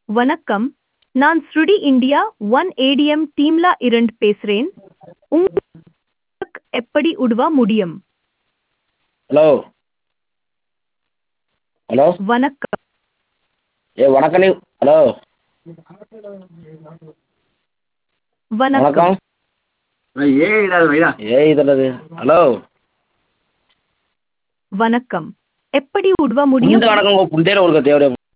வணக்கம் நான் ஸ்ருடி இந்தியா ஒன் ஏடிஎம் டீம்ல இருந்து பேசுறேன் உங்களுக்கு எப்படி உதவ முடியும் ஹலோ ஹலோ வணக்கம் ஏ வணக்கம் நீ ஹலோ வணக்கம் வணக்கம் ஏ இதல்லது ஹலோ வணக்கம் எப்படி உதவ முடியும் இந்த வணக்கம் உங்கள் புண்டேல ஒரு தேவையா